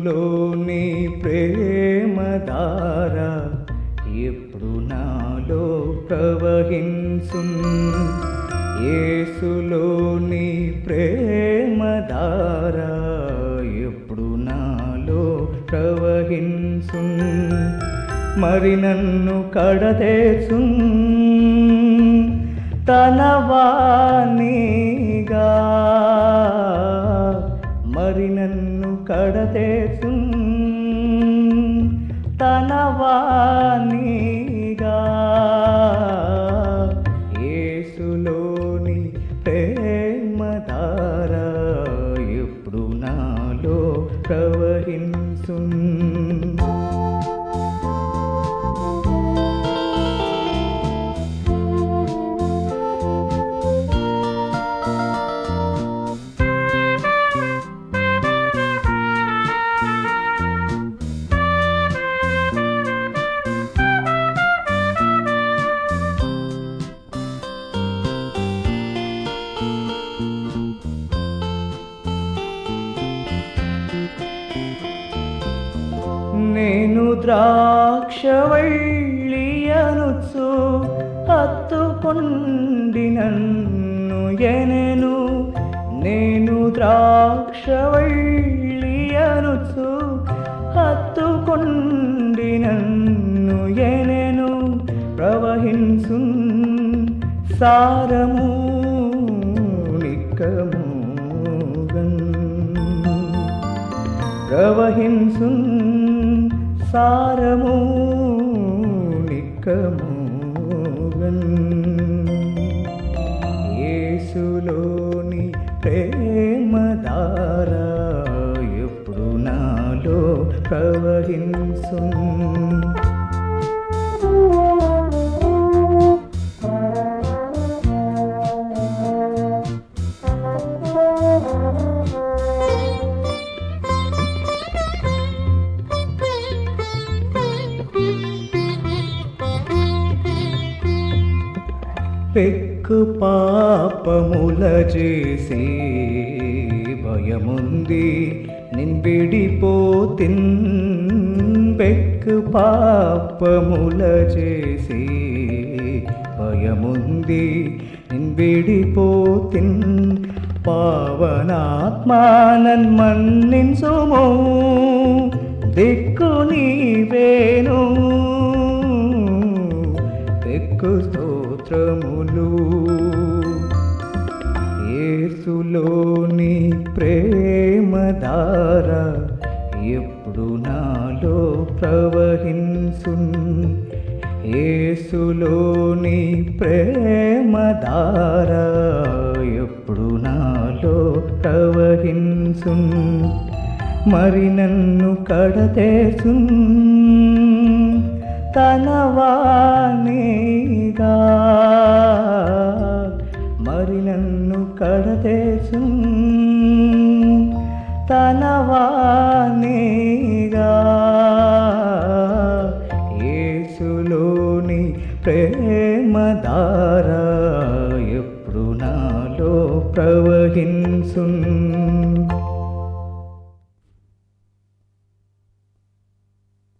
యేసులోని ప్రేమధార ఎప్పుడు నాలో ప్రవహించున్ యేసులోని ప్రేమధార ఎప్పుడు నాలో ప్రవహించున్ మరి నన్ను కడతేసున్ తనవాణిగా మరి నన్ను కడతేసు తనవాణిగా యేసులోని ప్రేమధార ఎప్పుడు నాలో ప్రవహించున్ నేను ద్రాక్షవళ్ళియనుచు హత్తుకొండి నన్ను ఎనెను నేను ద్రాక్షవళ్ళియనుచు హత్తుకొండి నన్ను ఎనెను ప్రవహించు సారము నిక్కముగన్ ప్రవహింసున్ సారము నిక్కముగన్ యేసులోని ప్రేమధార ఎప్పుడు నాలో ప్రవహింసున్ పెక్కు పాపముల చేసి భయముంది నిన్బిడిపోతిన్ పెక్కు పాపముల చేసి భయముంది నిన్బిడిపోతిన్ పావనాత్మానన్ మన్నింసుమో దిక్కు నీవేను ఎక్కు స్తోత్రములు యేసులోని ప్రేమధార ఎప్పుడు నాలో ప్రవహించున్ యేసులోని ప్రేమధార ఎప్పుడు నాలో ప్రవహించున్ మరి నన్ను కడతేసున్ తనవాణిగా మరి నన్ను కడతేసు తనవాణిగా యేసులోని ప్రేమధార ఎప్పుడు నాలో ప్రవహించున్